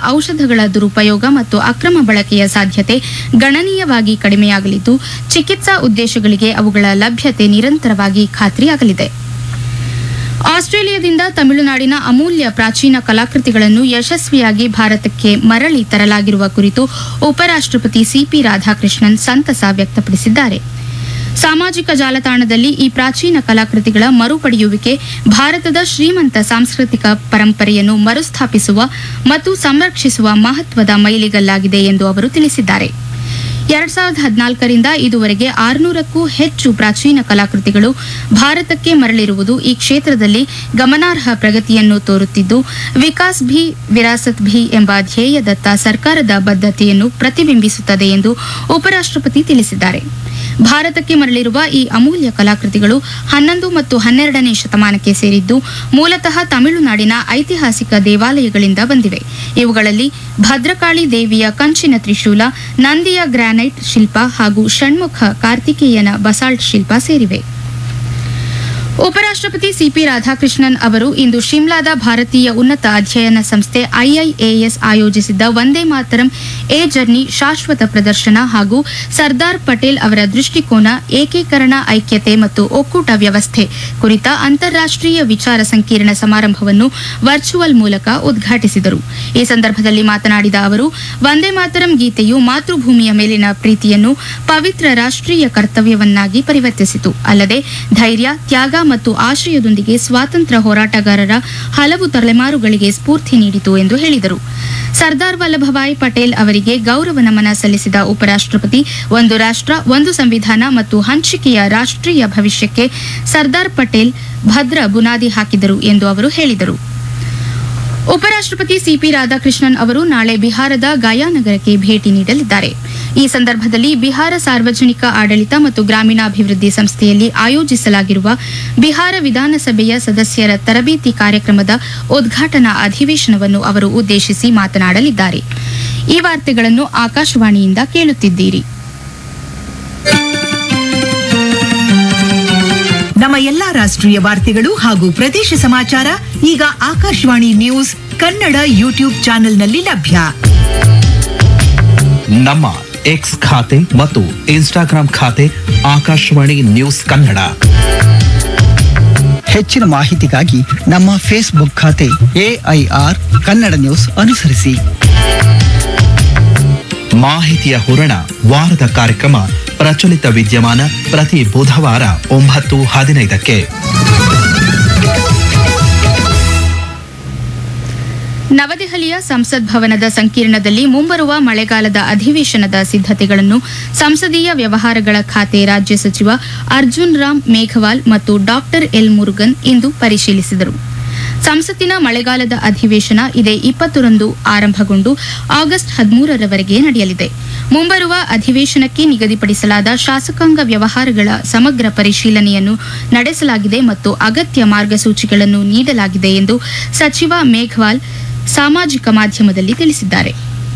ಔಷಧಗಳ ದುರುಪಯೋಗ ಮತ್ತು ಅಕ್ರಮ ಬಳಕೆಯ ಸಾಧ್ಯತೆ ಗಣನೀಯವಾಗಿ ಕಡಿಮೆಯಾಗಲಿದ್ದು ಚಿಕಿತ್ಸಾ ಉದ್ದೇಶಗಳಿಗೆ ಅವುಗಳ ಲಭ್ಯತೆ ನಿರಂತರವಾಗಿ ಖಾತ್ರಿಯಾಗಲಿದೆ ಆಸ್ಟ್ರೇಲಿಯಾದಿಂದ ತಮಿಳುನಾಡಿನ ಅಮೂಲ್ಯ ಪ್ರಾಚೀನ ಕಲಾಕೃತಿಗಳನ್ನು ಯಶಸ್ವಿಯಾಗಿ ಭಾರತಕ್ಕೆ ಮರಳಿ ತರಲಾಗಿರುವ ಕುರಿತು ಉಪರಾಷ್ಟಪತಿ ಸಿಪಿ ರಾಧಾಕೃಷ್ಣನ್ ಸಂತಸ ವ್ಯಕ್ತಪಡಿಸಿದ್ದಾರೆ ಸಾಮಾಜಿಕ ಜಾಲತಾಣದಲ್ಲಿ ಈ ಪ್ರಾಚೀನ ಕಲಾಕೃತಿಗಳ ಮರುಪಡೆಯುವಿಕೆ ಭಾರತದ ಶ್ರೀಮಂತ ಸಾಂಸ್ಕೃತಿಕ ಪರಂಪರೆಯನ್ನು ಮರುಸ್ಥಾಪಿಸುವ ಮತ್ತು ಸಂರಕ್ಷಿಸುವ ಮಹತ್ವದ ಮೈಲಿಗಲ್ಲಾಗಿದೆ ಎಂದು ಅವರು ತಿಳಿಸಿದ್ದಾರೆ ಎರಡ್ ಸಾವಿರದ ಹದಿನಾಲ್ಕರಿಂದ ಇದುವರೆಗೆ ಆರುನೂರಕ್ಕೂ ಹೆಚ್ಚು ಪ್ರಾಚೀನ ಕಲಾಕೃತಿಗಳು ಭಾರತಕ್ಕೆ ಮರಳಿರುವುದು ಈ ಕ್ಷೇತ್ರದಲ್ಲಿ ಗಮನಾರ್ಹ ಪ್ರಗತಿಯನ್ನು ತೋರುತ್ತಿದ್ದು ವಿಕಾಸ್ ಭಿ ವಿರಾಸತ್ ಭಿ ಎಂಬ ಧ್ಯೇಯದತ್ತ ಸರ್ಕಾರದ ಬದ್ಧತೆಯನ್ನು ಪ್ರತಿಬಿಂಬಿಸುತ್ತದೆ ಎಂದು ಉಪರಾಷ್ಟಪತಿ ತಿಳಿಸಿದ್ದಾರೆ ಭಾರತಕ್ಕೆ ಮರಳಿರುವ ಈ ಅಮೂಲ್ಯ ಕಲಾಕೃತಿಗಳು ಹನ್ನೊಂದು ಮತ್ತು ಹನ್ನೆರಡನೇ ಶತಮಾನಕ್ಕೆ ಸೇರಿದ್ದು ಮೂಲತಃ ತಮಿಳುನಾಡಿನ ಐತಿಹಾಸಿಕ ದೇವಾಲಯಗಳಿಂದ ಬಂದಿವೆ ಇವುಗಳಲ್ಲಿ ಭದ್ರಕಾಳಿ ದೇವಿಯ ಕಂಚಿನ ತ್ರಿಶೂಲ ನಂದಿಯ ಗ್ರಾನೈಟ್ ಶಿಲ್ಪ ಹಾಗೂ ಷಣ್ಮುಖ ಕಾರ್ತಿಕೇಯನ ಬಸಾಲ್ಟ್ ಶಿಲ್ಪ ಸೇರಿವೆ ಉಪರಾಷ್ಟಪತಿ ಸಿಪಿ ರಾಧಾಕೃಷ್ಣನ್ ಅವರು ಇಂದು ಶಿಮ್ಲಾದ ಭಾರತೀಯ ಉನ್ನತ ಅಧ್ಯಯನ ಸಂಸ್ಥೆ ಐಐಎಎಸ್ ಆಯೋಜಿಸಿದ್ದ ವಂದೇ ಮಾತರಂ ಎ ಜರ್ನಿ ಶಾಶ್ವತ ಪ್ರದರ್ಶನ ಹಾಗೂ ಸರ್ದಾರ್ ಪಟೇಲ್ ಅವರ ದೃಷ್ಟಿಕೋನ ಏಕೀಕರಣ ಐಕ್ಯತೆ ಮತ್ತು ಒಕ್ಕೂಟ ವ್ಯವಸ್ಥೆ ಕುರಿತ ಅಂತಾರಾಷ್ಟೀಯ ವಿಚಾರ ಸಂಕಿರಣ ಸಮಾರಂಭವನ್ನು ವರ್ಚುವಲ್ ಮೂಲಕ ಉದ್ಘಾಟಿಸಿದರು ಈ ಸಂದರ್ಭದಲ್ಲಿ ಮಾತನಾಡಿದ ಅವರು ವಂದೇ ಮಾತರಂ ಗೀತೆಯು ಮಾತೃಭೂಮಿಯ ಮೇಲಿನ ಪ್ರೀತಿಯನ್ನು ಪವಿತ್ರ ರಾಷ್ಟೀಯ ಕರ್ತವ್ಯವನ್ನಾಗಿ ಪರಿವರ್ತಿಸಿತು ಅಲ್ಲದೆ ಧೈರ್ಯ ತ್ಯಾಗ ಮತ್ತು ಆಶಯದೊಂದಿಗೆ ಸ್ವಾತಂತ್ರ್ಯ ಹೋರಾಟಗಾರರ ಹಲವು ತಲೆಮಾರುಗಳಿಗೆ ಸ್ಫೂರ್ತಿ ನೀಡಿತು ಎಂದು ಹೇಳಿದರು ಸರ್ದಾರ್ ವಲ್ಲಭಭಾಯ್ ಪಟೇಲ್ ಅವರಿಗೆ ಗೌರವ ನಮನ ಸಲ್ಲಿಸಿದ ಉಪರಾಷ್ಟಪತಿ ಒಂದು ರಾಷ್ಟ ಒಂದು ಸಂವಿಧಾನ ಮತ್ತು ಹಂಚಿಕೆಯ ರಾಷ್ಟೀಯ ಭವಿಷ್ಯಕ್ಕೆ ಸರ್ದಾರ್ ಪಟೇಲ್ ಭದ್ರ ಬುನಾದಿ ಹಾಕಿದರು ಎಂದು ಅವರು ಹೇಳಿದರು ಉಪರಾಷ್ಟಪತಿ ಸಿಪಿ ರಾಧಾಕೃಷ್ಣನ್ ಅವರು ನಾಳೆ ಬಿಹಾರದ ಗಯಾನಗರಕ್ಕೆ ಭೇಟಿ ನೀಡಲಿದ್ದಾರೆ ಈ ಸಂದರ್ಭದಲ್ಲಿ ಬಿಹಾರ ಸಾರ್ವಜನಿಕ ಆಡಳಿತ ಮತ್ತು ಗ್ರಾಮೀಣಾಭಿವೃದ್ಧಿ ಸಂಸ್ಥೆಯಲ್ಲಿ ಆಯೋಜಿಸಲಾಗಿರುವ ಬಿಹಾರ ವಿಧಾನಸಭೆಯ ಸದಸ್ಯರ ತರಬೇತಿ ಕಾರ್ಯಕ್ರಮದ ಉದ್ಘಾಟನಾ ಅಧಿವೇಶನವನ್ನು ಅವರು ಉದ್ದೇಶಿಸಿ ಮಾತನಾಡಲಿದ್ದಾರೆ ಈ ವಾರ್ತೆಗಳನ್ನು ಆಕಾಶವಾಣಿಯಿಂದ ಕೇಳುತ್ತಿದ್ದೀರಿ ನಮ್ಮ ಎಲ್ಲಾ ರಾಷ್ಟ್ರೀಯ ವಾರ್ತೆಗಳು ಹಾಗೂ ಪ್ರದೇಶ ಸಮಾಚಾರ ಈಗ ಆಕಾಶವಾಣಿ ನ್ಯೂಸ್ ಕನ್ನಡ ಯೂಟ್ಯೂಬ್ ಚಾನೆಲ್ನಲ್ಲಿ ಲಭ್ಯ ನಮ್ಮ ಎಕ್ಸ್ ಖಾತೆ ಮತ್ತು ಇನ್ಸ್ಟಾಗ್ರಾಂ ಖಾತೆ ಆಕಾಶವಾಣಿ ನ್ಯೂಸ್ ಕನ್ನಡ ಹೆಚ್ಚಿನ ಮಾಹಿತಿಗಾಗಿ ನಮ್ಮ ಫೇಸ್ಬುಕ್ ಖಾತೆ ಎಐಆರ್ ಕನ್ನಡ ನ್ಯೂಸ್ ಅನುಸರಿಸಿ ಮಾಹಿತಿಯ ಹೂರಣ ವಾರದ ಕಾರ್ಯಕ್ರಮ ಪ್ರಚಲಿತ ವಿದ್ಯಮಾನ ಪ್ರತಿ ಬುಧವಾರ ಒಂಬತ್ತು ಹದಿನೈದಕ್ಕೆ ನವದೆಹಲಿಯ ಸಂಸತ್ ಭವನದ ಸಂಕೀರ್ಣದಲ್ಲಿ ಮುಂಬರುವ ಮಳೆಗಾಲದ ಅಧಿವೇಶನದ ಸಿದ್ದತೆಗಳನ್ನು ಸಂಸದೀಯ ವ್ಯವಹಾರಗಳ ಖಾತೆ ರಾಜ್ಯ ಸಚಿವ ಅರ್ಜುನ್ ರಾಮ್ ಮೇಘವಾಲ್ ಮತ್ತು ಡಾಕ್ಟರ್ ಎಲ್ ಮುರುಗನ್ ಇಂದು ಪರಿಶೀಲಿಸಿದರು ಸಂಸತ್ತಿನ ಮಳೆಗಾಲದ ಅಧಿವೇಶನ ಇದೇ ಇಪ್ಪತ್ತರಂದು ಆರಂಭಗೊಂಡು ಆಗಸ್ಟ್ ಹದಿಮೂರರವರೆಗೆ ನಡೆಯಲಿದೆ ಮುಂಬರುವ ಅಧಿವೇಶನಕ್ಕೆ ನಿಗದಿಪಡಿಸಲಾದ ಶಾಸಕಾಂಗ ವ್ಯವಹಾರಗಳ ಸಮಗ್ರ ಪರಿಶೀಲನೆಯನ್ನು ನಡೆಸಲಾಗಿದೆ ಮತ್ತು ಅಗತ್ಯ ಮಾರ್ಗಸೂಚಿಗಳನ್ನು ನೀಡಲಾಗಿದೆ ಎಂದು ಸಚಿವ ಮೇಘವಾಲ್ ಸಾಮಾಜಿಕ ಮಾಧ್ಯಮದಲ್ಲಿ ತಿಳಿಸಿದ್ದಾರೆ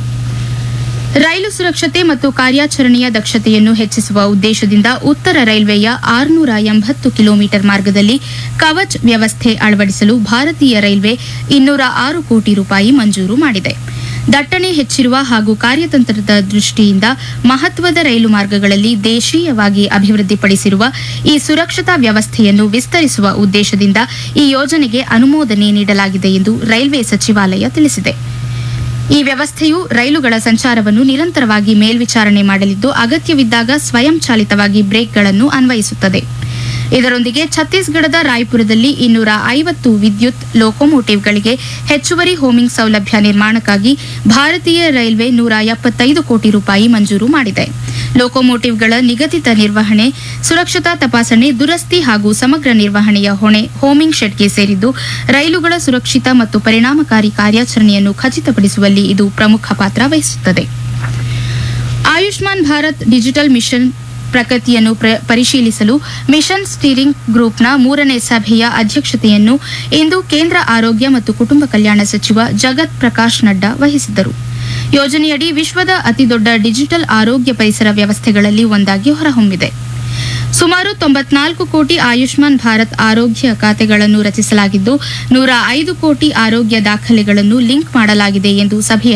ರೈಲು ಸುರಕ್ಷತೆ ಮತ್ತು ಕಾರ್ಯಾಚರಣೆಯ ದಕ್ಷತೆಯನ್ನು ಹೆಚ್ಚಿಸುವ ಉದ್ದೇಶದಿಂದ ಉತ್ತರ ರೈಲ್ವೆಯ ಆರುನೂರ ಎಂಬತ್ತು ಕಿಲೋಮೀಟರ್ ಮಾರ್ಗದಲ್ಲಿ ಕವಚ್ ವ್ಯವಸ್ಥೆ ಅಳವಡಿಸಲು ಭಾರತೀಯ ರೈಲ್ವೆ ಇನ್ನೂರ ಆರು ಕೋಟಿ ರೂಪಾಯಿ ಮಂಜೂರು ಮಾಡಿದೆ ದಟ್ಟಣೆ ಹೆಚ್ಚಿರುವ ಹಾಗೂ ಕಾರ್ಯತಂತ್ರದ ದೃಷ್ಟಿಯಿಂದ ಮಹತ್ವದ ರೈಲು ಮಾರ್ಗಗಳಲ್ಲಿ ದೇಶೀಯವಾಗಿ ಅಭಿವೃದ್ಧಿಪಡಿಸಿರುವ ಈ ಸುರಕ್ಷತಾ ವ್ಯವಸ್ಥೆಯನ್ನು ವಿಸ್ತರಿಸುವ ಉದ್ದೇಶದಿಂದ ಈ ಯೋಜನೆಗೆ ಅನುಮೋದನೆ ನೀಡಲಾಗಿದೆ ಎಂದು ರೈಲ್ವೆ ಸಚಿವಾಲಯ ತಿಳಿಸಿದೆ ಈ ವ್ಯವಸ್ಥೆಯು ರೈಲುಗಳ ಸಂಚಾರವನ್ನು ನಿರಂತರವಾಗಿ ಮೇಲ್ವಿಚಾರಣೆ ಮಾಡಲಿದ್ದು ಅಗತ್ಯವಿದ್ದಾಗ ಸ್ವಯಂಚಾಲಿತವಾಗಿ ಬ್ರೇಕ್ಗಳನ್ನು ಅನ್ವಯಿಸುತ್ತದೆ ಇದರೊಂದಿಗೆ ಛತ್ತೀಸ್ಗಢದ ರಾಯ್ಪುರದಲ್ಲಿ ಇನ್ನೂರ ಐವತ್ತು ವಿದ್ಯುತ್ ಲೋಕೋಮೋಟಿವ್ಗಳಿಗೆ ಹೆಚ್ಚುವರಿ ಹೋಮಿಂಗ್ ಸೌಲಭ್ಯ ನಿರ್ಮಾಣಕ್ಕಾಗಿ ಭಾರತೀಯ ರೈಲ್ವೆ ನೂರ ಎಪ್ಪತ್ತೈದು ಕೋಟಿ ರೂಪಾಯಿ ಮಂಜೂರು ಮಾಡಿದೆ ಲೋಕೋಮೋಟಿವ್ಗಳ ನಿಗದಿತ ನಿರ್ವಹಣೆ ಸುರಕ್ಷತಾ ತಪಾಸಣೆ ದುರಸ್ತಿ ಹಾಗೂ ಸಮಗ್ರ ನಿರ್ವಹಣೆಯ ಹೊಣೆ ಹೋಮಿಂಗ್ ಶೆಡ್ಗೆ ಸೇರಿದ್ದು ರೈಲುಗಳ ಸುರಕ್ಷಿತ ಮತ್ತು ಪರಿಣಾಮಕಾರಿ ಕಾರ್ಯಾಚರಣೆಯನ್ನು ಖಚಿತಪಡಿಸುವಲ್ಲಿ ಇದು ಪ್ರಮುಖ ಪಾತ್ರ ವಹಿಸುತ್ತದೆ ಆಯುಷ್ಮಾನ್ ಭಾರತ್ ಡಿಜಿಟಲ್ ಮಿಷನ್ ಪ್ರಗತಿಯನ್ನು ಪ್ರ- ಪರಿಶೀಲಿಸಲು ಮಿಷನ್ ಸ್ಟೀರಿಂಗ್ ಗ್ರೂಪ್ನ ಮೂರನೇ ಸಭೆಯ ಅಧ್ಯಕ್ಷತೆಯನ್ನು ಇಂದು ಕೇಂದ್ರ ಆರೋಗ್ಯ ಮತ್ತು ಕುಟುಂಬ ಕಲ್ಯಾಣ ಸಚಿವ ಜಗತ್ ಪ್ರಕಾಶ್ ನಡ್ಡಾ ವಹಿಸಿದ್ದರು ಯೋಜನೆಯಡಿ ವಿಶ್ವದ ಅತಿದೊಡ್ಡ ಡಿಜಿಟಲ್ ಆರೋಗ್ಯ ಪರಿಸರ ವ್ಯವಸ್ಥೆಗಳಲ್ಲಿ ಒಂದಾಗಿ ಹೊರಹೊಮ್ಮಿದೆ ಸುಮಾರು ತೊಂಬತ್ನಾಲ್ಕು ಕೋಟಿ ಆಯುಷ್ಮಾನ್ ಭಾರತ್ ಆರೋಗ್ಯ ಖಾತೆಗಳನ್ನು ರಚಿಸಲಾಗಿದ್ದು ನೂರ ಐದು ಕೋಟಿ ಆರೋಗ್ಯ ದಾಖಲೆಗಳನ್ನು ಲಿಂಕ್ ಮಾಡಲಾಗಿದೆ ಎಂದು ಸಭೆಯಲ್ಲಿ